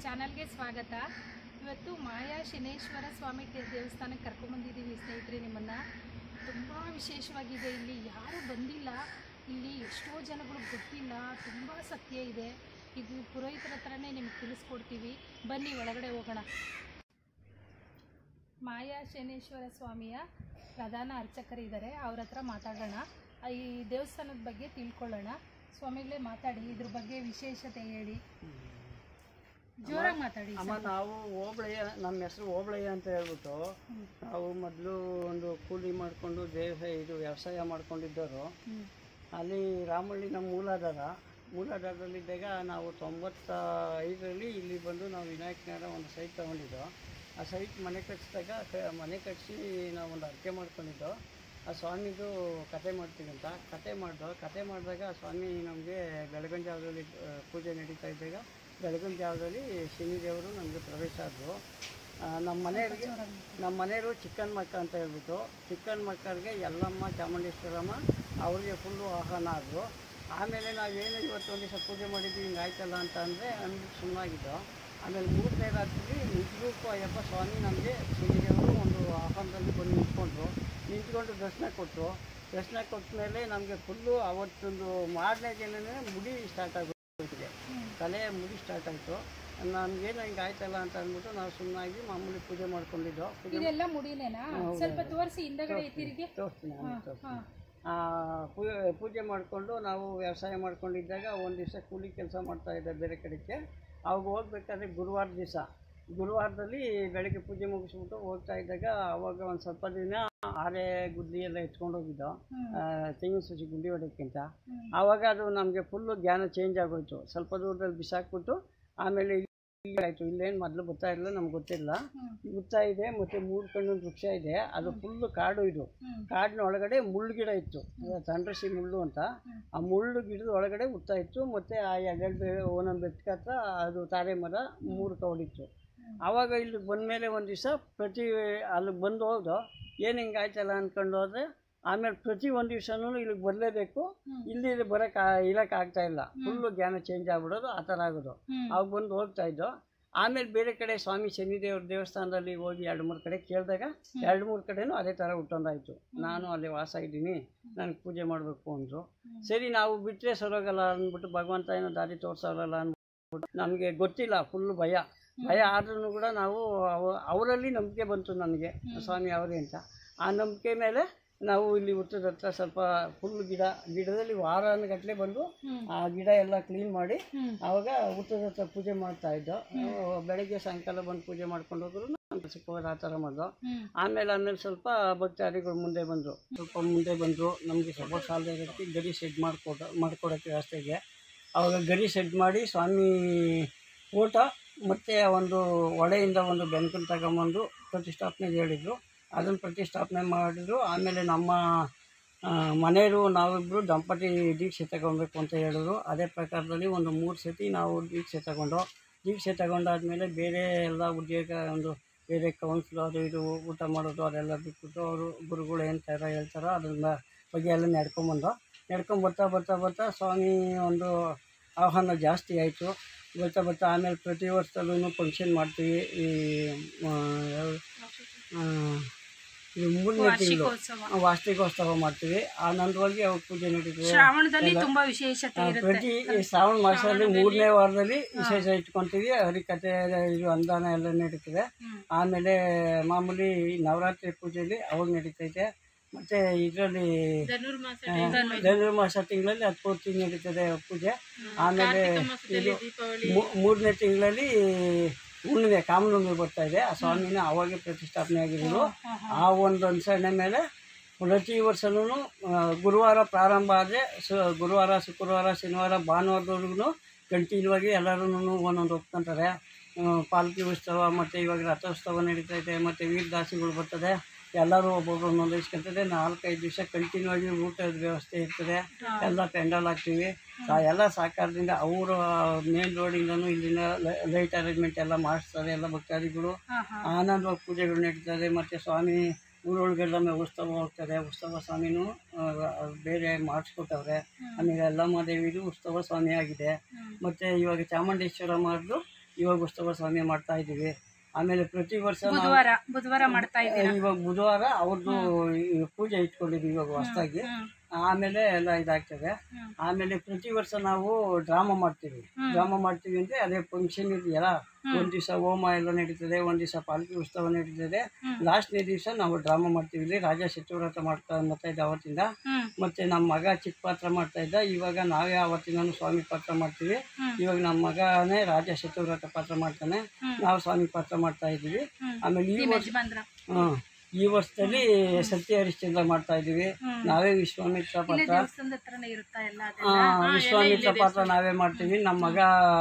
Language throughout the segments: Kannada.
ಚಾನಲ್ಗೆ ಸ್ವಾಗತ ಇವತ್ತು ಮಾಯಾ ಶನೇಶ್ವರ ಸ್ವಾಮಿ ದೇ- ದೇವಸ್ಥಾನಕ್ಕೆ ಕರ್ಕೊಂಬಂದಿದ್ದೀವಿ ಸ್ನೇಹಿತರೆ ನಿಮ್ಮನ್ನು ತುಂಬ ವಿಶೇಷವಾಗಿದೆ ಇಲ್ಲಿ ಯಾರೂ ಬಂದಿಲ್ಲ ಇಲ್ಲಿ ಎಷ್ಟೋ ಜನಗಳಿಗೆ ಗೊತ್ತಿಲ್ಲ ತುಂಬ ಸತ್ಯ ಇದೆ ಇದು ಪುರೋಹಿತರ ಹತ್ರನೇ ನಿಮ್ಗೆ ತಿಳಿಸ್ಕೊಡ್ತೀವಿ ಬನ್ನಿ ಒಳಗಡೆ ಹೋಗೋಣ ಮಾಯಾ ಶನೇಶ್ವರ ಸ್ವಾಮಿಯ ಪ್ರಧಾನ ಅರ್ಚಕರಿದ್ದಾರೆ ಅವ್ರ ಹತ್ರ ಮಾತಾಡೋಣ ಈ ದೇವಸ್ಥಾನದ ಬಗ್ಗೆ ತಿಳ್ಕೊಳ್ಳೋಣ ಸ್ವಾಮಿಗಳೇ ಮಾತಾಡಿ ಇದ್ರ ಬಗ್ಗೆ ವಿಶೇಷತೆ ಹೇಳಿ ಜೋರಾಗಿ ಮಾತಾಡಿ ಅಮ್ಮ ನಾವು ಹೋಬಳಿಯ ನಮ್ಮ ಹೆಸರು ಹೋಬಳಿಯ ಅಂತ ಹೇಳ್ಬಿಟ್ಟು ಹ್ಮ್. ನಾವು ಮೊದಲು ಒಂದು ಕೂಲಿ ಮಾಡಿಕೊಂಡು ದೇವ ಇದು ವ್ಯವಸಾಯ ಮಾಡ್ಕೊಂಡಿದ್ದವರು ಹ್ಮ್. ಅಲ್ಲಿ ರಾಮಳ್ಳಿ ನಮ್ಮ ಮೂಲಾಧಾರ ಮೂಲಾಧಾರದಲ್ಲಿದ್ದಾಗ ನಾವು ತೊಂಬತ್ತ ಐದರಲ್ಲಿ ಇಲ್ಲಿ ಬಂದು ನಾವು ವಿನಾಯಕನಗರ ಒಂದು ಸೈಟ್ ತೊಗೊಂಡಿದ್ದು ಆ ಸೈಟ್ ಮನೆ ಕಟ್ಸಿದಾಗ ಕ- ಮನೆ ಕಟ್ಟಿಸಿ ನಾವು ಒಂದು ಅರ್ಕೆ ಮಾಡ್ಕೊಂಡಿದ್ದು ಆ ಸ್ವಾಮಿದು ಕತೆ ಮಾಡ್ತೀವಿ ಅಂತ ಕತೆ ಮಾಡಿದೋ ಕತೆ ಮಾಡಿದಾಗ ಆ ಸ್ವಾಮಿ ನಮಗೆ ಬೆಳಗಿನ ಜಾವದಲ್ಲಿ ಆ, ಪೂಜೆ ನಡೀತಾ ಇದ್ದಾಗ ಬೆಳಗಿನ ಜಾವದಲ್ಲಿ ಶನಿದೇವರು ನಮಗೆ ಪ್ರವೇಶ ಆದರು ನಮ್ಮ ಮನೆಯವರಿಗೆ ನಮ್ಮ ಮನೆಯವರು ಚಿಕ್ಕನ್ ಮಕ್ಕ ಅಂತ ಹೇಳ್ಬಿಟ್ಟು ಚಿಕ್ಕನ್ ಮಕ್ಕಳಿಗೆ ಯಲ್ಲಮ್ಮ ಚಾಮುಂಡೇಶ್ವರಮ್ಮ ಅವ್ರಿಗೆ ಫುಲ್ಲು ಆಹ್ವಾನ ಆದರು ಆಮೇಲೆ ನಾವೇನು ಇವತ್ತು ಒಂದು ದಿವಸ ಪೂಜೆ ಮಾಡಿದ್ವಿ ಹಿಂಗೆ ಆಯ್ತಲ್ಲ ಅಂತ ಅಂದರೆ ಅಂದ್ಬಿಟ್ಟು ಸುಮ್ಮನಾಗಿದ್ದು ಆಮೇಲೆ ಮೂರನೇ ರಾತ್ರಿ ನಿಜಕ್ಕೂ ಅಯ್ಯಪ್ಪ ಸ್ವಾಮಿ ನಮಗೆ ಶನಿದೇವರು ಒಂದು ಆಹ್ವಾನದಲ್ಲಿ ಬಂದು ನಿಂತ್ಕೊಂಡ್ರು ನಿಂತ್ಕೊಂಡು ದರ್ಶನ ಕೊಟ್ಟರು ದರ್ಶನ ಕೊಟ್ಟ ಮೇಲೆ ನಮಗೆ ಫುಲ್ಲು ಅವತ್ತೊಂದು ಮಾರನೇ ದಿನನೇ ಮುಡಿ ಸ್ಟಾರ್ಟ್ ಆಗೋಗಿದೆ ತಲೆ ಮುಡಿ ಸ್ಟಾರ್ಟ್ ಆಯಿತು ನಮಗೇನು ಹಿಂಗೆ ಆಯ್ತಲ್ಲ ಅಂತ ಅಂದ್ಬಿಟ್ಟು ನಾವು ಸುಮ್ಮನಾಗಿ ಮಾಮೂಲಿ ಪೂಜೆ ಮಾಡ್ಕೊಂಡಿದ್ದೋ ಪೂಜೆ ಇದೆಲ್ಲ ಮುಡಿನೇನಾ ಸ್ವಲ್ಪ ತೋರಿಸಿ ಹಿಂದಗಡೆ ತಿರುಗಿ ತೋರಿಸ್ತೀನಿ ಆಮೇಲೆ ತೋರಿಸ್ತೀನಿ. ಹಾಂ ಆ, ಪೂ- ಪೂಜೆ ಮಾಡಿಕೊಂಡು ನಾವು ವ್ಯವಸಾಯ ಮಾಡ್ಕೊಂಡಿದ್ದಾಗ ಒಂದು ದಿವಸ ಕೂಲಿ ಕೆಲಸ ಮಾಡ್ತಾ ಇದ್ದೆ ಬೇರೆ ಕಡೆಗೆ ಅವಾಗ ಹೋಗ್ಬೇಕಾದ್ರೆ ಗುರುವಾರ ದಿವಸ ಗುರುವಾರದಲ್ಲಿ ಬೆಳಗ್ಗೆ ಪೂಜೆ ಮುಗಿಸ್ಬಿಟ್ಟು ಹೋಗ್ತಾ ಇದ್ದಾಗ ಅವಾಗ ಒಂದು ಸ್ವಲ್ಪ ದಿನ ಆರೆ ಗುದ್ಲಿ ಎಲ್ಲ ಎತ್ಕೊಂಡು ಹೋಗಿದ್ದೋ ಆ, ತೆಂಗಿನ ಸಸಿ ಗುಂಡಿ ಹೊಡೆಯೋಕ್ಕಿಂತ ಆವಾಗ ಅದು ನಮಗೆ ಫುಲ್ಲು ಜ್ಞಾನ ಚೇಂಜ್ ಆಗೋಯ್ತು ಸ್ವಲ್ಪ ದೂರದಲ್ಲಿ ಬಿಸಾಕ್ಬಿಟ್ಟು ಆಮೇಲೆ ಇಲ್ಲಿ ಆಯಿತು ಇಲ್ಲೇನು ಮೊದಲು ಗೊತ್ತಾ ಇಲ್ಲ ನಮ್ಗೆ ಗೊತ್ತಿಲ್ಲ ಗೊತ್ತಾ ಇದೆ ಮತ್ತು ಮೂರು ಕಣ್ಣೊಂದು ವೃಕ್ಷ ಇದೆ ಅದು ಫುಲ್ಲು ಕಾಡು ಇದು ಕಾಡಿನ ಒಳಗಡೆ ಮುಳ್ಳು ಗಿಡ ಇತ್ತು ತಂಡ್ರಸಿ ಮುಳ್ಳು ಅಂತ ಆ ಮುಳ್ಳು ಗಿಡದ ಒಳಗಡೆ ಉತ್ತಾ ಇತ್ತು ಮತ್ತು ಆ ಎಗಲ್ ಒಂದೊಂದು ಬೆಟ್ಟಕ್ಕೆ ಹತ್ರ ಅದು ತಾರೆ ಮರ ಮೂರು ಕವಡಿತ್ತು ಆವಾಗ ಇಲ್ಲಿ ಬಂದಮೇಲೆ ಒಂದು ದಿವಸ ಪ್ರತಿ ಅಲ್ಲಿಗೆ ಬಂದು ಹೋದೋ ಏನು ಹಿಂಗೆ ಆಯ್ತಲ್ಲ ಅಂದ್ಕೊಂಡು ಹೋದ್ರೆ ಆಮೇಲೆ ಪ್ರತಿ ಒಂದು ದಿವಸನೂ ಇಲ್ಲಿಗೆ ಬರಲೇಬೇಕು ಇಲ್ಲಿ ಬರೋಕ್ಕೆ ಇರೋಕ್ಕೆ ಆಗ್ತಾ ಇಲ್ಲ ಫುಲ್ಲು ಜ್ಞಾನ ಚೇಂಜ್ ಆಗ್ಬಿಡೋದು ಆ ಥರ ಆಗೋದು ಅವಾಗ ಬಂದು ಹೋಗ್ತಾ ಇದ್ದೋ ಆಮೇಲೆ ಬೇರೆ ಕಡೆ ಸ್ವಾಮಿ ಶನಿದೇವ್ರ ದೇವಸ್ಥಾನದಲ್ಲಿ ಹೋಗಿ ಎರಡು ಮೂರು ಕಡೆ ಕೇಳಿದಾಗ ಎರಡು ಮೂರು ಕಡೆನೂ ಅದೇ ಥರ ಹುಟ್ಟೊಂದಾಯಿತು ನಾನು ಅಲ್ಲಿ ವಾಸ ಇದ್ದೀನಿ ನನಗೆ ಪೂಜೆ ಮಾಡಬೇಕು ಅಂದರು ಸರಿ ನಾವು ಬಿಟ್ಟರೆ ಸರೋಗಲ್ಲ ಅಂದ್ಬಿಟ್ಟು ಭಗವಂತ ಏನೋ ದಾರಿ ತೋರಿಸೋರಲ್ಲ ಅಂದ್ಬಿಟ್ಟು ನಮಗೆ ಗೊತ್ತಿಲ್ಲ ಫುಲ್ಲು ಭಯ ಭಯ ಆದ್ರೂ ಕೂಡ ನಾವು ಅವ- ಅವರಲ್ಲಿ ನಂಬಿಕೆ ಬಂತು ನನಗೆ ಸ್ವಾಮಿ ಅವರೇ ಅಂತ ಆ ನಂಬಿಕೆ ಮೇಲೆ ನಾವು ಇಲ್ಲಿ ಹುಟ್ಟದ ಹತ್ರ ಸ್ವಲ್ಪ ಫುಲ್ ಗಿಡ ಗಿಡದಲ್ಲಿ ವಾರಗಟ್ಟಲೆ ಬಂದು ಆ ಗಿಡ ಎಲ್ಲ ಕ್ಲೀನ್ ಮಾಡಿ ಆವಾಗ ಹುಟ್ಟದ ಹತ್ರ ಪೂಜೆ ಮಾಡ್ತಾ ಇದ್ದೋ ನಾವು ಬೆಳಗ್ಗೆ ಸಾಯಂಕಾಲ ಬಂದು ಪೂಜೆ ಮಾಡ್ಕೊಂಡು ಹೋದ್ರು ನಮ್ಮ ಕೆಲ್ಸಕ್ಕೆ ಹೋಗೋದು ಆ ಥರ ಮಾಡಿದೋ ಆಮೇಲೆ ಆಮೇಲೆ ಸ್ವಲ್ಪ ಭಕ್ತಾದಿಗಳು ಮುಂದೆ ಬಂದರು ಸ್ವಲ್ಪ ಮುಂದೆ ಬಂದರು ನಮಗೆ ಸ್ವಲ್ಪ ಸಾಲದ ರೀತಿ ಗರಿ ಸೆಡ್ ಮಾಡಿಕೊಡ ಮಾಡಿಕೊಡೋಕ್ಕೆ ವ್ಯವಸ್ಥೆಗೆ ಆವಾಗ ಗರಿ ಸೆಡ್ ಮಾಡಿ ಸ್ವಾಮಿ ಊಟ ಮತ್ತು ಒಂದು ಒಡೆಯಿಂದ ಒಂದು ಬೆಂಕನ್ನು ತಗೊಂಬಂದು ಪ್ರತಿಷ್ಠಾಪನೆಗೆ ಹೇಳಿದರು ಅದನ್ನು ಪ್ರತಿಷ್ಠಾಪನೆ ಮಾಡಿದ್ರು ಆಮೇಲೆ ನಮ್ಮ ಆ, ಮನೆಯವರು ನಾವಿಬ್ಬರು ದಂಪತಿ ದೀಕ್ಷೆ ತಗೊಬೇಕು ಅಂತ ಹೇಳಿದ್ರು ಅದೇ ಪ್ರಕಾರದಲ್ಲಿ ಒಂದು ಮೂರು ಸತಿ ನಾವು ದೀಕ್ಷೆ ತಗೊಂಡು ದೀಕ್ಷೆ ತಗೊಂಡಾದ್ಮೇಲೆ ಬೇರೆ ಎಲ್ಲ ಉದ್ಯೋಗ ಒಂದು ಬೇರೆ ಕೌನ್ಸಿಲ್ ಅದು ಇದು ಊಟ ಮಾಡೋದು ಅದೆಲ್ಲ ಬಿಟ್ಬಿಟ್ಟು ಅವರು ಗುರುಗಳು ಏನು ಥರ ಹೇಳ್ತಾರೋ ಅದನ್ನ ಬಗ್ಗೆ ಎಲ್ಲ ನಡ್ಕೊಂಬಂದು ನಡ್ಕೊಂಡು ಬರ್ತಾ ಬರ್ತಾ ಬರ್ತಾ ಸ್ವಾಮಿ ಒಂದು ಆಹ್ವಾನ ಜಾಸ್ತಿ ಆಯಿತು ಬರ್ತಾ ಬರ್ತಾ ಆಮೇಲೆ ಪ್ರತಿ ವರ್ಷದಲ್ಲೂ ಫಂಕ್ಷನ್ ಮಾಡ್ತೀವಿ ಈ ಆ, ಯಾವ್ದು? ಆ, ಇದು ಮೂರನೇ ತಿಂಗಳು ವಾರ್ಷಿಕೋತ್ಸವ ಮಾಡ್ತೀವಿ ಆ ನಂತರವಾಗಿ ಅವ್ರ ಪೂಜೆ ನಡೀತದೆ ಶ್ರಾವಣದಲ್ಲಿ ತುಂಬಾ ವಿಶೇಷತೆ ಆ, ಪ್ರತಿ ಈ ಶ್ರಾವಣ ಮಾಸದಲ್ಲಿ ಮೂರನೇ ವಾರದಲ್ಲಿ ವಿಶೇಷ ಇಟ್ಕೊತೀವಿ ಹರಿಕತೆ ಇದು ಅನುದಾನ ಎಲ್ಲ ನಡೀತದೆ ಆಮೇಲೆ ಮಾಮೂಲಿ ನವರಾತ್ರಿ ಪೂಜೆಯಲ್ಲಿ ಅವಾಗ ನಡೀತೈತೆ ಮತ್ತೆ ಇದರಲ್ಲಿ ಧನುರ್ಮಾಸ ತಿಂಗಳಲ್ಲಿ ಹತ್ತು ನಡೀತದೆ ಪೂಜೆ ಆಮೇಲೆ ಇದು ಮೂ- ಮೂರನೇ ತಿಂಗಳಲ್ಲಿ ಹುಣ್ಣಿಮೆ ಕಾಮನುಣ್ಣಿ ಬರ್ತಾ ಇದೆ ಆ ಸ್ವಾಮಿನ ಅವಾಗೆ ಪ್ರತಿಷ್ಠಾಪನೆ ಆಗಿರೋದು ಆ ಒಂದು ಅನುಸರಣೆ ಮೇಲೆ ಪ್ರತಿ ವರ್ಷನೂ ಗುರುವಾರ ಪ್ರಾರಂಭ ಆದರೆ ಸು ಗುರುವಾರ ಶುಕ್ರವಾರ ಶನಿವಾರ ಭಾನುವಾರದವರೆಗೂ ಕಂಟಿನ್ಯೂ ಆಗಿ ಎಲ್ಲರೂ ಒಂದೊಂದು ಒಪ್ಕೊಂತಾರೆ ಆ, ಪಾಲ್ಕಿ ಉತ್ಸವ ಮತ್ತು ಇವಾಗ ರಥೋತ್ಸವ ನಡೀತೈತೆ ಮತ್ತು ವೀರದಾಸಿಗಳು ಬರ್ತದೆ ಎಲ್ಲರೂ ಒಬ್ಬೊಬ್ರು ಒಂದೊಂದು ಇಸ್ಕೊಂತದೆ ನಾಲ್ಕೈದು ದಿವಸ ಕಂಟಿನ್ಯೂ ಆಗಿ ಊಟದ ವ್ಯವಸ್ಥೆ ಇರ್ತದೆ ಎಲ್ಲ ಪೆಂಡಲ್ ಹಾಕ್ತೀವಿ ಆ ಎಲ್ಲ ಸಹಕಾರದಿಂದ ಅವರ ಮೇನ್ ರೋಡಿಂದನೂ ಇಲ್ಲಿನ ಲೈಟ್ ಅರೇಂಜ್ಮೆಂಟ್ ಎಲ್ಲ ಮಾಡಿಸ್ತಾರೆ ಎಲ್ಲ ಭಕ್ತಾದಿಗಳು ಆನಂದವಾಗಿ ಪೂಜೆಗಳು ನಡೀತದೆ ಮತ್ತು ಸ್ವಾಮಿ ಊರೊಳಗೆಲ್ಲ ಉತ್ಸವ ಹೋಗ್ತದೆ ಉತ್ಸವ ಸ್ವಾಮಿನೂ ಆ, ಬೇರೆ ಮಾಡಿಸ್ಕೊಟ್ಟವ್ರೆ ಆಮೇಲೆ ಯಲ್ಲಮ್ಮ ದೇವಿದು ಉತ್ಸವ ಸ್ವಾಮಿ ಆಗಿದೆ ಮತ್ತು ಇವಾಗ ಚಾಮುಂಡೇಶ್ವರ ಮಾಡಿದ್ರು ಇವಾಗ ಉತ್ಸವ ಸ್ವಾಮಿ ಮಾಡ್ತಾ ಇದ್ದೀವಿ ಆಮೇಲೆ ಪ್ರತಿ ವರ್ಷ ನಾವು ಬುಧವಾರ ಬುಧವಾರ ಮಾಡ್ತಾ ಇದ್ದೀರಾ ಇವಾಗ ಬುಧವಾರ ಅವ್ರದ್ದು ಪೂಜೆ ಇಟ್ಕೊಂಡಿದ್ದೀವಿ ಇವಾಗ ಹೊಸದಾಗಿ ಹ್ಮ್ ಆಮೇಲೆ ಎಲ್ಲ ಇದಾಗ್ತದೆ ಹ್ಮ್. ಆಮೇಲೆ ಪ್ರತಿ ವರ್ಷ ನಾವು ಡ್ರಾಮಾ ಮಾಡ್ತೀವಿ ಹ್ಮ್. ಡ್ರಾಮಾ ಮಾಡ್ತೀವಿ ಅಂದರೆ ಅದೇ ಫಂಕ್ಷನ್ ಇದೆಯಲ್ಲ ಒಂದು ದಿವಸ ಹೋಮ ಎಲ್ಲ ನಡೀತದೆ ಒಂದು ದಿವಸ ಪಾಲ್ಕಿ ಉತ್ಸವ ನಡೀತದೆ ಹ್ಮ್. ಲಾಸ್ಟ್ನೇ ದಿವಸ ನಾವು ಡ್ರಾಮಾ ಮಾಡ್ತೀವಿ ಇಲ್ಲಿ ರಾಜ ಶತ್ರುವ್ರತ ಮಾಡ್ತಾ ಬರ್ತಾ ಇದ್ದ ಅವತ್ತಿಂದ ಹ್ಮ್ ಮತ್ತು ನಮ್ಮ ಮಗ ಚಿಕ್ಕ ಪಾತ್ರ ಮಾಡ್ತಾ ಇದ್ದ ಇವಾಗ ನಾವೇ ಅವತ್ತಿನ ಸ್ವಾಮಿ ಪಾತ್ರ ಮಾಡ್ತೀವಿ ಹ್ಮ್. ಇವಾಗ ನಮ್ಮ ಮಗನೇ ರಾಜ ಶತ್ರುವ್ರತ ಪಾತ್ರ ಮಾಡ್ತಾನೆ ಹ್ಮ್. ನಾವು ಸ್ವಾಮಿ ಪಾತ್ರ ಮಾಡ್ತಾ ಇದ್ದೀವಿ ಹ್ಮ್. ಆಮೇಲೆ ಈ ನಿಮ್ಮ ವರ್ಷ ಯಜಮಾನ್ರ ಹಾಂ ಈ ವರ್ಷದಲ್ಲಿ ಸತ್ಯ ಹರಿಶ್ಚಂದ್ರ ಮಾಡ್ತಾ ಇದ್ದೀವಿ ಹ್ಮ್. ನಾವೇ ವಿಶ್ವಾಮಿತ್ರ ಇಲ್ಲೇ ಪಾತ್ರ ದೇವಸ್ಥಾನದ ಹತ್ರನೇ ಇರುತ್ತಾ ಎಲ್ಲ ಆ, ಅದೆಲ್ಲ ವಿಶ್ವಾಮಿತ್ರ ಪಾತ್ರ ನಾವೇ ಮಾಡ್ತೀವಿ ನಮ್ಮ ಮಗ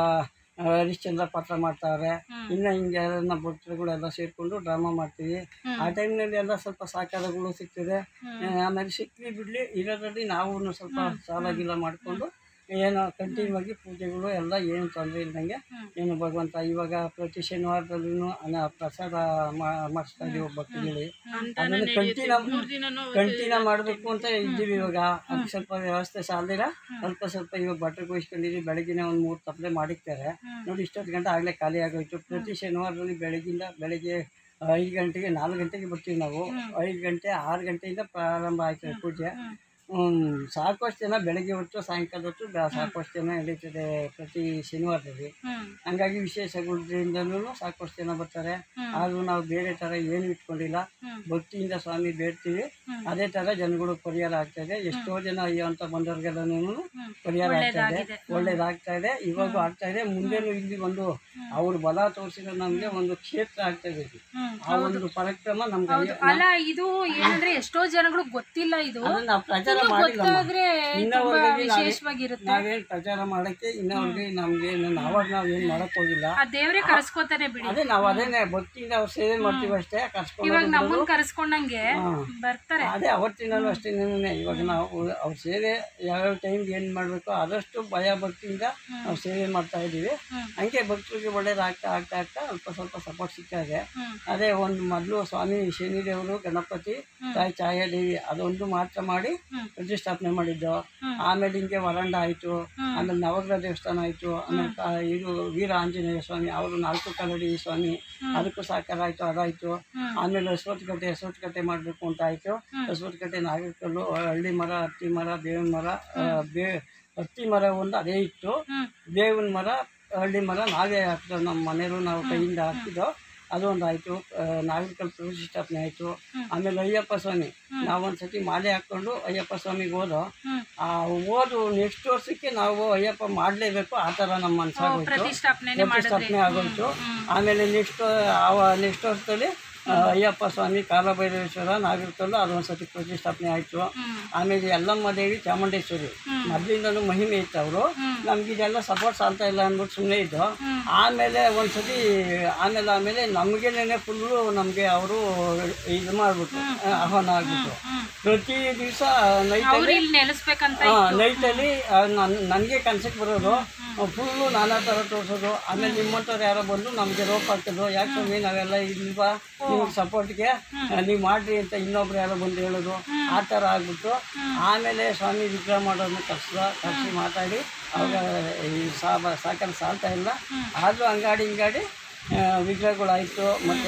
ಆ, ಹರಿಶ್ಚಂದ್ರ ಪಾತ್ರ ಮಾಡ್ತಾರೆ ಹ್ಮ್. ಇನ್ನು ಹಿಂಗೆ ನಮ್ಮ ಭಕ್ತರುಗಳೆಲ್ಲ ಸೇರಿಕೊಂಡು ಡ್ರಾಮಾ ಮಾಡ್ತೀವಿ ಹ್ಮ್. ಆ ಟೈಮ್ನಲ್ಲಿ ಎಲ್ಲ ಸ್ವಲ್ಪ ಸಾಕಾರಗಳು ಸಿಗ್ತದೆ ಹ್ಮ್. ಆ, ಆಮೇಲೆ ಸಿಕ್ಕಲಿ ಬಿಡಲಿ ಇರೋದ್ರಲ್ಲಿ ನಾವು ಸ್ವಲ್ಪ ಸಾಲ ಗೀಲ ಮಾಡಿಕೊಂಡು ಏನೋ ಕಂಟಿನ್ಯೂ ಆಗಿ ಪೂಜೆಗಳು ಎಲ್ಲ ಏನು ತೊಂದರೆ ಇಲ್ದಂಗೆ ಹ್ಮ್. ಏನು ಭಗವಂತ ಇವಾಗ ಪ್ರತಿ ಶನಿವಾರದಲ್ಲೂ ಅನ್ನ ಪ್ರಸಾದ ಮಾ- ಮಾಡಿಸ್ತಾ ಇದೀವಿ ಭಕ್ತಿಗೆ ಅದನ್ನು ಕಂಟಿನ್ಯೂ ಕಂಟಿನ್ಯೂ ಮಾಡಬೇಕು ಅಂತ ಇದ್ದೀವಿ ಇವಾಗ ಅದಕ್ಕೆ ಸ್ವಲ್ಪ ವ್ಯವಸ್ಥೆ ಸಾಲದಿರ ಸ್ವಲ್ಪ ಸ್ವಲ್ಪ ಇವಾಗ ಬಟ್ಟೆ ಕೊಯ್ಸ್ಕೊಂಡಿದ್ದೀವಿ ಬೆಳಗ್ಗೆನೆ ಒಂದು ಮೂರು ತಪ್ಪಲೆ ಮಾಡಿರ್ತಾರೆ ಹ್ಮ್. ನೋಡಿ ಇಷ್ಟೊತ್ತು ಗಂಟೆ ಆಗಲೇ ಖಾಲಿ ಆಗೋಯ್ತು ಪ್ರತಿ ಶನಿವಾರದಲ್ಲಿ ಬೆಳಗಿಂದ ಬೆಳಗ್ಗೆ ಐದು ಗಂಟೆಗೆ ನಾಲ್ಕು ಗಂಟೆಗೆ ಬರ್ತೀವಿ ನಾವು ಐದು ಗಂಟೆ ಆರು ಗಂಟೆಯಿಂದ ಪ್ರಾರಂಭ ಆಯ್ತದೆ ಪೂಜೆ ಹ್ಮ್. ಹ್ಮ್, ಸಾಕಷ್ಟು ಜನ ಬೆಳಗ್ಗೆ ಹೊತ್ತು ಸಾಯಂಕಾಲ ಹೊತ್ತು ಬ- ಸಾಕಷ್ಟು ಜನ ನಡೀತದೆ ಪ್ರತಿ ಶನಿವಾರದಲ್ಲಿ ಹ್ಮ್. ಹಂಗಾಗಿ ವಿಶೇಷಗಳಿಂದಲೂ ಸಾಕಷ್ಟು ಜನ ಬರ್ತಾರೆ ಹ್ಮ್. ಆದರೂ ನಾವು ಬೇರೆ ಥರ ಏನು ಇಟ್ಕೊಂಡಿಲ್ಲ ಹ್ಮ್. ಭಕ್ತಿಯಿಂದ ಸ್ವಾಮಿ ಬೇಡ್ತೀವಿ ಹ್ಮ್. ಅದೇ ಥರ ಜನಗಳು ಪರಿಹಾರ ಆಗ್ತಾಯಿದೆ ಎಷ್ಟೋ ಜನ ಅಯ್ಯೋ ಅಂತ ಬಂದವ್ರಿಗೆಲ್ಲನೂ ಹ್ಮ್. ಪರಿಹಾರ ಆಗ್ತಾ ಇದೆ ಒಳ್ಳೇದಾಗಿದೆ. ಒಳ್ಳೇದಾಗ್ತಾ ಇದೆ ಇವಾಗೂ ಆಗ್ತಾ ಇದೆ ಮುಂದೆನೂ ಇಲ್ಲಿ ಒಂದು ಅವ್ರ ಬಲ ತೋರಿಸಿರೋ ನಮಗೆ ಒಂದು ಕ್ಷೇತ್ರ ಆಗ್ತಾ ಇದೆ ಇದು. ಹ್ಮ್. ಆ ಒಂದು ಪರಾಕ್ರಮ ನಮ್ಗೆ ಹೌದು ಅಲ್ಲ ಇದು ಏನಂದ್ರೆ ಎಷ್ಟೋ ಜನಗಳು ಗೊತ್ತಿಲ್ಲ ಇದು ಅದನ್ನ ನಾವು ಪ್ರಚಾರ ತುಂಬಾ ಮಾಡಿಲ್ಲ ಗೊತ್ತಾದ್ರೆ ತುಂಬಾ ಇನ್ನವರೆಗೆ ನಾವೇ- ವಿಶೇಷವಾಗಿರುತ್ತೆ ನಾವೇನು ಪ್ರಚಾರ ಮಾಡಕ್ಕೆ ಇನ್ನವ್ರಿಗೆ ನಮ್ಗೆ ನಾವಾಗ ನಾವ್ ಏನ್ ಮಾಡಕ್ ಹೋಗಿಲ್ಲ ಆ ದೇವ್ರೇ ಕರ್ಸ್ಕೊತಾನೆ ಬಿಡಿ ಅದೇ ನಾವ್ ಅದೇನೆ ಭಕ್ತಿಯಿಂದ ಅವ್ರ ಸೇವೆ ಮಾಡ್ತೀವಿ ಅಷ್ಟೇ ಇವಾಗ ಕರ್ಸ್ಕೊಂಡು ನಮ್ಮನ್ ಕರ್ಸ್ಕೊಂಡಂಗೆ ಬರ್ತಾರೆ ಅದೇ ಅವತ್ತಿನಲ್ಲೂ ಅಷ್ಟೇನೆ ಇವಾಗ ನಾವು ಅವ್ರ ಸೇವೆ ಯಾವ್ಯಾವ ಟೈಮ್ಗೆ ಏನು ಮಾಡಬೇಕು ಆದಷ್ಟು ಭಯ ಭಕ್ತಿಯಿಂದ ನಾವು ಸೇವೆ ಮಾಡ್ತಾ ಇದ್ದೀವಿ ಹ್ಮ್. ಹಂಗೆ ಭಕ್ತರಿಗೆ ಒಳ್ಳೇದಾಗ್ತಾ ಆಗ್ತಾ ಆಗ್ತಾ ಅಲ್ಪ ಸ್ವಲ್ಪ ಸಪೋರ್ಟ್ ಸಿಗ್ತಾ ಇದೆ ಹ್ಮ್. ಅದೇ ಒಂದು ಮೊದಲು ಸ್ವಾಮಿ ಶನಿದೇವರು ಗಣಪತಿ ತಾಯಿ ಛಾಯಾದೇವಿ ಅದೊಂದು ಮಾತ್ರ ಮಾಡಿ ಹ್ಮ್. ಪ್ರತಿಷ್ಠಾಪನೆ ಮಾಡಿದ್ದು ಹ್ಮ್. ಆಮೇಲೆ ಹಿಂಗೆ ವರಂಡ ಆಯಿತು ಆಮೇಲೆ ನವಗ್ರಹ ದೇವಸ್ಥಾನ ಆಯಿತು ಆಮೇಲೆ ಕ- ಇದು ವೀರ ಆಂಜನೇಯ ಸ್ವಾಮಿ ಅವರು ನಾಲ್ಕು ಕಲ್ಲಡಿ ಸ್ವಾಮಿ ಅದಕ್ಕೂ ಸಾಕಾರ ಆಯಿತು ಅದಾಯಿತು ಹ್ಮ್. ಆಮೇಲೆ ಅಶ್ವತ್ಥಕಟ್ಟೆ ಅಶ್ವತ್ಥಕಟ್ಟೆ ಮಾಡಬೇಕು ಅಂತ ಆಯಿತು ಅಶ್ವತ್ಥಕಟ್ಟೆ ನಾಗರಕಲ್ಲು ಹಳ್ಳಿ ಮರ ಹತ್ತಿ ಮರ ಬೇವಿನ ಮರ ಆ, ಬೇ ಹತ್ತಿ ಮರ ಒಂದು ಅದೇ ಇತ್ತು ಹ್ಮ್. ಬೇವಿನ ಮರ ಹಳ್ಳಿ ಮರ ನಾವೇ ಹಾಕಿದೋ ನಮ್ಮ ಮನೆಯಲ್ಲೂ ನಾವು ಕೈಯಿಂದ ಹಾಕಿದ್ದೋ ಅದು ಒಂದು ಆಯಿತು ನಾಗರಿಕಲ್ ಪ್ರತಿಷ್ಠಾಪನೆ ಆಯಿತು ಆಮೇಲೆ ಅಯ್ಯಪ್ಪ ಸ್ವಾಮಿ ನಾವೊಂದು ಸತಿ ಮಾಲೆ ಹಾಕ್ಕೊಂಡು ಅಯ್ಯಪ್ಪ ಸ್ವಾಮಿಗೆ ಹೋದೋ ಹ್ಮ್. ಆ ಹೋದು ನೆಕ್ಸ್ಟ್ ವರ್ಷಕ್ಕೆ ನಾವು ಅಯ್ಯಪ್ಪ ಮಾಡಲೇಬೇಕು ಆ ಥರ ನಮ್ಮ ಮನಸ್ಸಾಗೋಯ್ತು ಪ್ರತಿಷ್ಠಾಪನೆ ಮಾಡಿದ್ರಿ ಪ್ರತಿಷ್ಠಾಪನೆ ಆಗೋಯ್ತು ಆಮೇಲೆ ನೆಕ್ಸ್ಟ್ ಆವ ನೆಕ್ಸ್ಟ್ ವರ್ಷದಲ್ಲಿ ಆ, ಅಯ್ಯಪ್ಪ ಸ್ವಾಮಿ ಕಾಲಭೈರವೇಶ್ವರ ನಾಗರಿಕಲ್ಲು ಅದೊಂದು ಸತಿ ಪ್ರತಿಷ್ಠಾಪನೆ ಆಯಿತು ಹ್ಮ್. ಆಮೇಲೆ ಯಲ್ಲಮ್ಮ ದೇವಿ ಚಾಮುಂಡೇಶ್ವರಿ ಮೊದಲಿಂದನೂ ಮಹಿಮೆ ಇತ್ತು ಅವರು ನಮ್ಗೆ ಇದೆಲ್ಲ ಸಪೋರ್ಟ್ ಸಾಲ್ತಾ ಇಲ್ಲ ಅಂದ್ಬಿಟ್ಟು ಸುಮ್ಮನೆ ಇದ್ದು ಆಮೇಲೆ ಒಂದ್ಸತಿ ಆಮೇಲೆ ಆಮೇಲೆ ನಮಗೇನೆ ಫುಲ್ಲು ನಮಗೆ ಅವರು ಇದು ಮಾಡ್ಬಿಟ್ಟು ಆಹ್ವಾನ ಆಗ್ಬಿಟ್ಟು ಪ್ರತಿ ದಿವಸ ನೈಟಲ್ಲಿ ಅವ್ರು ಇಲ್ಲಿ ನೆಲೆಸ್ಬೇಕಂತ ನೈಟಲ್ಲಿ ನನಗೆ ಕನ್ಸಕ್ಕೆ ಬರೋದು ಫುಲ್ಲು ನಾನಾ ಥರ ತೋರಿಸೋದು ಆಮೇಲೆ ನಿಮ್ಮಂಥವ್ರು ಯಾರೋ ಬಂದು ನಮಗೆ ರೋಪ್ ಹಾಕೋದು ಯಾಕೆ ಸ್ವಾಮಿ ನಾವೆಲ್ಲ ಇಲ್ವಾ ನಿಮ್ಗೆ ಸಪೋರ್ಟ್ಗೆ ನೀವು ಮಾಡ್ರಿ ಅಂತ ಇನ್ನೊಬ್ರು ಯಾರೋ ಬಂದು ಹೇಳೋದು ಆ ಥರ ಆಗ್ಬಿಟ್ಟು ಆಮೇಲೆ ಸ್ವಾಮಿ ವಿಗ್ರಹ ಮಾಡೋದನ್ನ ಕರ್ಸ್ದ ಕರ್ಸಿ ಮಾತಾಡಿ ಅವಾಗ ಈ ಸಾಬ ಸಾಕಲ್ಲಿ ಸಾಲ್ತಾ ಇಲ್ಲ ಆದರೂ ಅಂಗಾಡಿ ಹಿಂಗಾಡಿ ಆ, ವಿಗ್ರಹಗಳಾಯಿತು ಮತ್ತು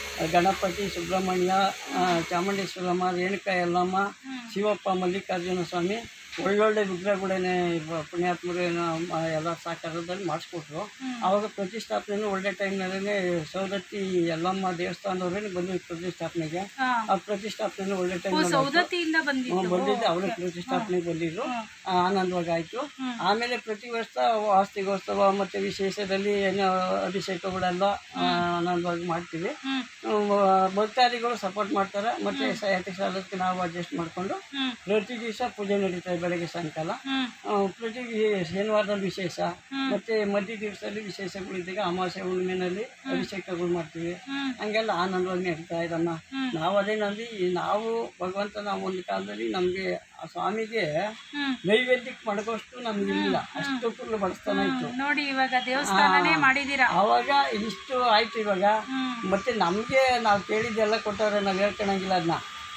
ಗಣಪತಿ ಸುಬ್ರಹ್ಮಣ್ಯ ಆ, ಚಾಮುಂಡೇಶ್ವರಮ್ಮ ರೇಣುಕಾ ಯಲ್ಲಮ್ಮ ಶಿವಪ್ಪ ಮಲ್ಲಿಕಾರ್ಜುನ ಸ್ವಾಮಿ ಒಳ್ಳೊಳ್ಳೆ ವಿಗ್ರಹಗಳೇನೆ ಇವ- ಪುಣ್ಯಾತ್ಮರು ಏನೋ ಮ- ಎಲ್ಲ ಸಾಕಾರದಲ್ಲಿ ಮಾಡಿಸ್ಕೊಟ್ರು ಆವಾಗ ಪ್ರತಿಷ್ಠಾಪನೆ ಒಳ್ಳೆ ಟೈಮ್ನಲ್ಲೇ ಸೌದತ್ತಿ ಯಲ್ಲಮ್ಮ ದೇವಸ್ಥಾನದವ್ರೇನೆ ಬಂದಿದ್ದು ಪ್ರತಿಷ್ಠಾಪನೆಗೆ ಹಾ. ಆ ಪ್ರತಿಷ್ಠಾಪನೆ ಒಳ್ಳೆ ಟೈಮ್ ಸೌದತ್ತಿಯಿಂದ ಬಂದಿದ್ದು ಬಂದಿದ್ದು ಅವರೇ ಪ್ರತಿಷ್ಠಾಪನೆ ಬಂದಿದ್ರು ಆ, ಆನಂದವಾಗಿ ಆಯಿತು ಆಮೇಲೆ ಪ್ರತಿ ವರ್ಷ ವಾಸ್ತಿಗೋತ್ಸವ ಮತ್ತು ವಿಶೇಷದಲ್ಲಿ ಏನೋ ಅಭಿಷೇಕಗಳೆಲ್ಲ ಆ, ಆನಂದವಾಗಿ ಮಾಡ್ತೀವಿ ಹ್ಮ್. ಹ್ಮ್, ಭಕ್ತಾದಿಗಳು ಸಪೋರ್ಟ್ ಮಾಡ್ತಾರೆ ಮತ್ತು ಸಾಹಿತ್ಯ ಸಾಲಕ್ಕೆ ನಾವು ಅಡ್ಜಸ್ಟ್ ಮಾಡಿಕೊಂಡು ಹ್ಮ್. ಪ್ರತಿ ದಿವಸ ಪೂಜೆ ನಡೀತದೆ ಬೆಳಗ್ಗೆ ಸಾಯಂಕಾಲ ಹ್ಮ್. ಆ, ಪ್ರತಿ ವಿ- ಶನಿವಾರದಲ್ಲಿ ವಿಶೇಷ ಮತ್ತು ಮಧ್ಯ ದಿವಸದಲ್ಲಿ ವಿಶೇಷಗಳಿದ್ದಾಗ ಅಮಾವಾಸ್ಯೆ ಹುಣ್ಣಿಮೆನಲ್ಲಿ ಅಭಿಷೇಕಗಳು ಮಾಡ್ತೀವಿ ಹ್ಮ್. ಹಂಗೆಲ್ಲ ಆನಂದವಾಗಿ ನಡೀತಾ ಇದಮ್ಮ ನಾವು ಅದೇ ನಂಬಿ ನಾವು ಭಗವಂತ ನಾವು ಒಂದು ಕಾಲದಲ್ಲಿ ನಮಗೆ ಆ ಸ್ವಾಮಿಗೆ ಹ್ಮ್. ನೈವೇದ್ಯಕ್ಕೆ ಮಡಗೋಷ್ಟು ನಮ್ಗೆ ಇಲ್ಲ ಅಷ್ಟು ಫುಲ್ ಬಡಿಸ್ತಾನೆ ಇತ್ತು ನೋಡಿ ಇವಾಗ ದೇವಸ್ಥಾನನೇ ಮಾಡಿದೀರಾ ಆವಾಗ ಇಷ್ಟು ಆಯ್ತು ಇವಾಗ ಹ್ಮ್. ಮತ್ತೆ ನಮಗೆ ನಾವು ಕೇಳಿದ್ದೆಲ್ಲ ಕೊಟ್ಟವ್ರೆ ನಾವು ಹೇಳ್ಕೊಳಂಗಿಲ್ಲ ಅದನ್ನ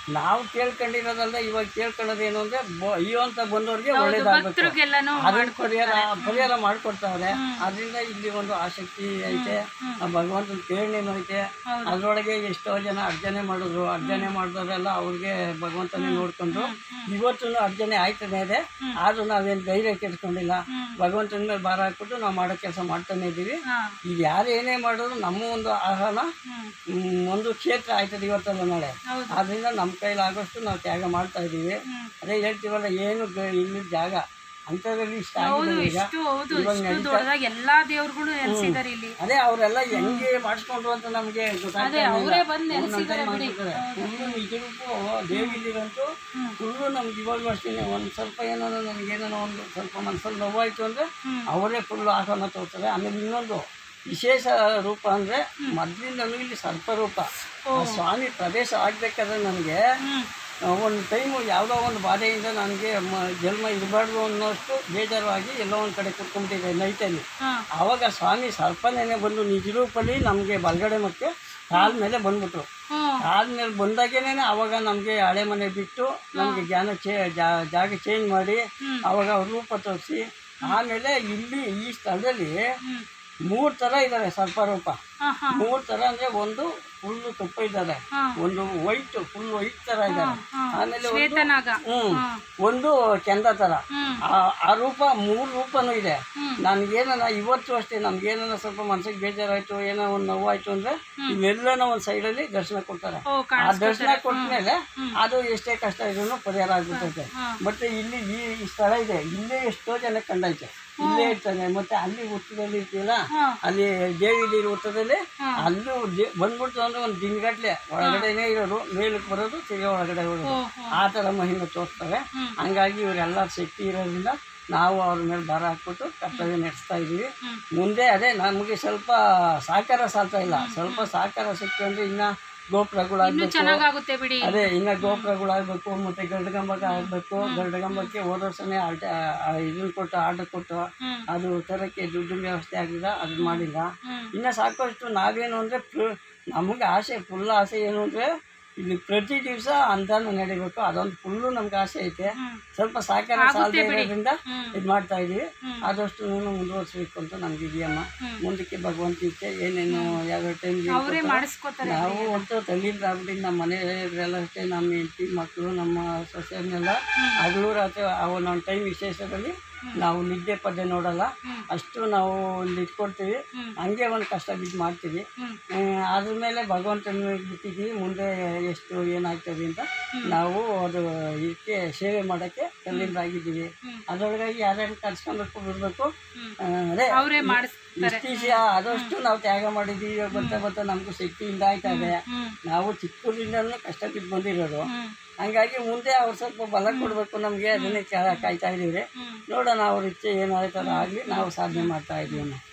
ನಾವು ಕೇಳ್ಕೊಂಡಿರೋದಲ್ಲ ಇವಾಗ ಕೇಳ್ಕೊಳ್ಳೋದು ಏನು ಅಂದ್ರೆ ಬ- ಅಯ್ಯೋ ಅಂತ ಬಂದವ್ರಿಗೆ ಒಳ್ಳೇದಾಗಬೇಕು ಭಕ್ತರಿಗೆಲ್ಲನೂ ಅದನ್ನ ಪರಿಹಾರ ಪರಿಹಾರ ಮಾಡ್ಕೊಡ್ತಾವ್ರೆ ಅದರಿಂದ ಇಲ್ಲಿ ಒಂದು ಆಸಕ್ತಿ ಐತೆ ಆ ಭಗವಂತನ ಪ್ರೇರಣೆನೂ ಐತೆ ಹೌದು. ಅದ್ರೊಳಗೆ ಎಷ್ಟೋ ಜನ ಅರ್ಜನೆ ಮಾಡಿದ್ರು ಅರ್ಜನೆ ಮಾಡಿದವರೆಲ್ಲ ಅವ್ರಿಗೆ ಭಗವಂತನೇ ನೋಡ್ಕೊಂಡು ಇವತ್ತು ಅರ್ಜನೆ ಆಯ್ತಾನೆ ಇದೆ ಆದ್ರೂ ನಾವೇನು ಧೈರ್ಯ ಕೆಡ್ಸ್ಕೊಂಡಿಲ್ಲ ಭಗವಂತನ ಮೇಲೆ ಭಾರ ಹಾಕ್ಬಿಟ್ಟು ನಾವು ಮಾಡೋ ಕೆಲಸ ಮಾಡ್ತಾನೆ ಇದ್ದೀವಿ ಹಾ ಈಗ ಯಾರು ಏನೇ ಮಾಡಿದ್ರು ನಮ್ಮ ಒಂದು ಆಹ್ವಾನ ಹ್ಮ್ ಮ್, ಒಂದು ಕ್ಷೇತ್ರ ಆಯ್ತದೆ ಇವತ್ತಲ್ಲ ನಾಳೆ ಹೌದು ಆದ್ರಿಂದ ನಮ್ಮ ಕೈಲಾಗೋಷ್ಟು ನಾವು ತ್ಯಾಗ ಮಾಡ್ತಾ ಇದ್ದೀವಿ ಹ್ಮ್. ಅದೇ ಹೇಳ್ತೀವಲ್ಲ ಏನು ಗ- ಇಲ್ಲಿ ಜಾಗ ಅಂಥದ್ರಲ್ಲಿ ಇಷ್ಟ ಹೌದು ಆಗಿದೆ ಈಗ ಎಷ್ಟು ಹೌದು ಇವಾಗ ಎಷ್ಟು ನಡೀತಾ- ದೊಡ್ಡದಾಗಿ ಎಲ್ಲಾ ದೇವ್ರುಗಳು ನೆಲೆಸಿದಾರೆ ಇಲ್ಲಿ ಅದೇ ಅವರೆಲ್ಲ ಹೆಂಗೆ ಮಾಡಿಸ್ಕೊಂಡ್ರು ಅಂತ ನಮಗೆ ಅದೇ ಅವರೇ ಬಂದು ನೆಲೆಸಿದಾರೆ ಬಿಡಿ ಫುಲ್ಲು ನಿಜಕ್ಕೂ ದೇವಿಲಿರಂತೂ ಫುಲ್ಲು ನಮ್ಗೆ ಇವಾಗಲೂ ಅಷ್ಟೇ ಒಂದು ಸ್ವಲ್ಪ ಏನಾದ್ರು ನಮ್ಗೆ ಏನಾರ ಒಂದು ಸ್ವಲ್ಪ ಮನಸ್ಸಲ್ಲಿ ನೋವಾಯ್ತು ಅಂದರೆ ಹ್ಮ್. ಅವರೇ ಫುಲ್ಲು ಆಹ್ವಾನ ತೋರ್ತಾರೆ ಆಮೇಲೆ ಇನ್ನೊಂದು ವಿಶೇಷ ರೂಪ ಅಂದರೆ ಮೊದಲಿಂದಲೂ ಇಲ್ಲಿ ಸರ್ಪರೂಪ ಆ ಸ್ವಾಮಿ ಪ್ರವೇಶ ಆಗಬೇಕಾದ್ರೆ ನನಗೆ ಹ್ಮ್ ಒಂದು ಟೈಮು ಯಾವುದೋ ಒಂದು ಬಾಧೆಯಿಂದ ನನಗೆ ಮ ಜನ್ಮ ಇರಬಾರ್ದು ಅನ್ನೋಷ್ಟು ಬೇಜಾರಾಗಿ ಎಲ್ಲೋ ಒಂದು ಕಡೆ ಕುತ್ಕೊಂಡ್ಬಿಟ್ಟಿದೆ ನೈಟಲ್ಲಿ ಹಾ ಆವಾಗ ಸ್ವಾಮಿ ಸರ್ಪನೇನೆ ಬಂದು ನಿಜ ರೂಪಲ್ಲಿ ನಮಗೆ ಬಲಗಡೆ ಮತ್ತು ಕಾಲ ಮೇಲೆ ಬಂದ್ಬಿಟ್ರು ಹ್ಮ್ ಕಾಲ ಮೇಲೆ ಬಂದಾಗೇನೆ ಆವಾಗ ನಮಗೆ ಹಳೆ ಮನೆ ಬಿಟ್ಟು ನಮಗೆ ಜ್ಞಾನ ಚೇ ಜಾ- ಜಾಗ ಚೇಂಜ್ ಮಾಡಿ ಆವಾಗ ಅವ್ರ ರೂಪ ತೋರಿಸಿ ಆಮೇಲೆ ಇಲ್ಲಿ ಈ ಸ್ಥಳದಲ್ಲಿ ಹ್ಮ್ ಮೂರು ಥರ ಇದ್ದಾರೆ ಸರ್ಪರೂಪ ಹಾ ಹಾ ಮೂರು ಥರ ಅಂದರೆ ಒಂದು ಫುಲ್ಲು ತುಪ್ಪ ಇದ್ದಾರೆ ಹಾ. ಒಂದು ವೈಟ್ ಫುಲ್ ವೈಟ್ ಥರ ಇದ್ದಾರೆ ಹಾ. ಆಮೇಲೆ ಒಂದು ಶ್ವೇತನಾಗ ಹ್ಮ್ ಹಾ. ಒಂದು ಕೆಂದ ಥರ ಹ್ಮ್ ಆ- ಆ ರೂಪ ಮೂರು ರೂಪನೂ ಇದೆ ಹ್ಮ್. ನನಗೇನ ಇವತ್ತು ಅಷ್ಟೇ ನಮ್ಗೇನ ಸ್ವಲ್ಪ ಮನ್ಸಿಗೆ ಬೇಜಾರಾಯ್ತು ಏನೋ ಒಂದು ನೋವಾಯ್ತು ಅಂದ್ರೆ ಇಲ್ಲೆಲ್ಲನೋ ಒಂದು ಸೈಡಲ್ಲಿ ದರ್ಶನ ಕೊಡ್ತಾರೆ ಓ ಆ ಕಾಣಿಸ್ ದರ್ಶನ ಕೊಟ್ಮೇಲೆ ಅದು ಎಷ್ಟೇ ಕಷ್ಟ ಇದ್ರೂ ಪರಿಹಾರ ಆಗ್ಬಿಟ್ಟೈತೆ ಹಾ. ಮತ್ತೆ ಇಲ್ಲಿ ಈ ಈ ಸ್ಥಳ ಇದೆ ಇಲ್ಲೇ ಎಷ್ಟೋ ಜನ ಕಂಡೈತೆ ಇಲ್ಲೇ ಇರ್ತಾನೆ ಮತ್ತೆ ಅಲ್ಲಿ ಉತ್ತರದಲ್ಲಿ ಇರ್ತೀವಲ್ಲ ಹಾ. ಅಲ್ಲಿ ದೇವಿಲಿ ಉತ್ತರದಲ್ಲಿ ಹಾ. ಅಲ್ಲೂ ದೇ- ಬಂದ್ಬಿಡ್ತು ಅಂದ್ರೆ ಒಂದು ದಿನಗಟ್ಲೆ ಒಳಗಡೆನೇ ಇರೋರು ಮೇಲಕ್ಕೆ ಬರೋದು ತಿರ್ಗಿ ಒಳಗಡೆ ಹೋಗೋದು ಓ ಹೋ ಆ ಥರ ಮಹಿಮೆ ತೋರಿಸ್ತಾರೆ ಹ್ಮ್. ಹಂಗಾಗಿ ಇವರೆಲ್ಲ ಶಕ್ತಿ ಇರೋದ್ರಿಂದ ನಾವು ಅವ್ರ ಮೇಲೆ ಭಾರ ಹಾಕ್ಬಿಟ್ಟು ಕರ್ತವ್ಯ ನಡೆಸ್ತಾ ಇದ್ದೀವಿ ಹ್ಮ್. ಮುಂದೆ ಅದೇ ನಮಗೆ ಸ್ವಲ್ಪ ಸಹಕಾರ ಸಾಲ್ತಾ ಇಲ್ಲ ಸ್ವಲ್ಪ ಸಹಕಾರ ಶಕ್ತಿ ಅಂದ್ರೆ ಇನ್ನ ಇನ್ನು ಗೋಪುರಗಳಾಗಬೇಕು ಚೆನ್ನಾಗಾಗುತ್ತೆ ಬಿಡಿ ಅದೇ ಇನ್ನ ಗೋಪುರಗಳಾಗಬೇಕು ಮತ್ತೆ ಗರುಡಗಂಬಕ್ಕೆ ಆಗಬೇಕು ಗರುಡಗಂಬಕ್ಕೆ ಹೋದ ವರ್ಷನೇ ಆಲ್ಟ ಇದನ್ನ ಕೊಟ್ಟು ಆರ್ಡರ್ ಕೊಟ್ಟು ಹ್ಮ್. ಅದು ತರಕ್ಕೆ ದುಡ್ಡಿನ ವ್ಯವಸ್ಥೆ ಆಗಿಲ್ಲ ಅದು ಮಾಡಿಲ್ಲ ಹ್ಮ್. ಇನ್ನು ಸಾಕಷ್ಟು ನಾವೇನು ಅಂದರೆ ನಮಗೆ ಆಸೆ ಫುಲ್ ಆಸೆ ಏನು ಅಂದರೆ ಇಲ್ಲಿ ಪ್ರತಿ ದಿವಸ ಅನುದಾನ ನಡಿಬೇಕು ಅದೊಂದು ಫುಲ್ಲು ನಮ್ಗೆ ಆಸೆ ಐತೆ ಹ್ಮ್. ಸ್ವಲ್ಪ ಸಹಕಾರ ಸಾಲದೇ ಇರೋದ್ರಿಂದ ಹ್ಮ್. ಇದು ಮಾಡ್ತಾ ಇದೀವಿ ಹ್ಮ್. ಆದಷ್ಟು ಮುಂದುವರ್ಸ್ಬೇಕು ಅಂತ ನಮ್ಗೆ ಇದೆಯಮ್ಮ ಹ್ಮ್. ಮುಂದಕ್ಕೆ ಭಗವಂತ ಇಚ್ಛೆ ಏನೇನು ಯಾವ ಟೈಮ್ಗೆ ಅವರೇ ಮಾಡಿಸ್ಕೋತಾರೆ ನಾವು ಒಟ್ಟು ತಲ್ಲಿಂದ ಆಗ್ಬಿಟ್ಟು ನಮ್ಮ ಮನೆಯವರೆಲ್ಲ ಅಷ್ಟೇ ನಮ್ಮ ಹೆಂಡತಿ ಮಕ್ಕಳು ನಮ್ಮ ಸೊಸೆಯನ್ನೆಲ್ಲ ಹಗಲು ರಾತ್ರಿ ಆ ಒಂದೊಂದು ಟೈಮ್ ವಿಶೇಷದಲ್ಲಿ ನಾವು ನಿದ್ದೆ ಪದ್ದೆ ನೋಡಲ್ಲ ಹ್ಮ್. ಅಷ್ಟು ನಾವು ಒಂದು ಇಟ್ಕೊಡ್ತೀವಿ ಹ್ಮ್. ಹಂಗೆ ಒಂದು ಕಷ್ಟ ಬಿದ್ದು ಮಾಡ್ತೀವಿ ಹ್ಮ್. ಆ, ಅದ್ರ ಮೇಲೆ ಭಗವಂತನ ಮೇಲೆ ಬಿಟ್ಟಿದ್ದೀವಿ ಮುಂದೆ ಎಷ್ಟು ಏನಾಗ್ತದೆ ಅಂತ ನಾವು ಅದು ಇದಕ್ಕೆ ಸೇವೆ ಮಾಡೋಕ್ಕೆ ತಲ್ಲಿಂದ ಆಗಿದ್ದೀವಿ ಹ್ಮ್. ಅದರೊಳಗಾಗಿ ಯಾರ್ಯಾರು ಕರ್ಸ್ಕೊಬೇಕು ಬಿಡಬೇಕು ಹ್ಮ್. ಅದೇ ಅವರೇ ಮಾಡಿಸ್ತಾರೆ ಇಷ್ಟೀಶ ಆದಷ್ಟು ನಾವು ತ್ಯಾಗ ಮಾಡಿದ್ದೀವಿ ಇವಾಗ ಬರ್ತಾ ಬರ್ತಾ ನಮಗೂ ಶಕ್ತಿಯಿಂದ ಆಯ್ತಾ ಇದೆ ಹ್ಮ್ ನಾವು ಚಿಕ್ಕದಿಂದಲೂ ಕಷ್ಟ ಬಿದ್ದು ಬಂದಿರೋದು ಹ್ಮ್ ಹಂಗಾಗಿ ಮುಂದೆ ಅವ್ರು ಸ್ವಲ್ಪ ಬಲ ಕೊಡಬೇಕು ನಮಗೆ ಅದನ್ನೇ ಕಾ- ಕಾಯ್ತಾ ಇದ್ದೀವಿ ಹ್ಮ್ ನೋಡೋಣ ಅವ್ರ ಇಚ್ಛೆ ಏನಾಯ್ತಾರ ಆಗಲಿ ನಾವು ಸಾಧನೆ ಮಾಡ್ತಾ ಇದೀವಿ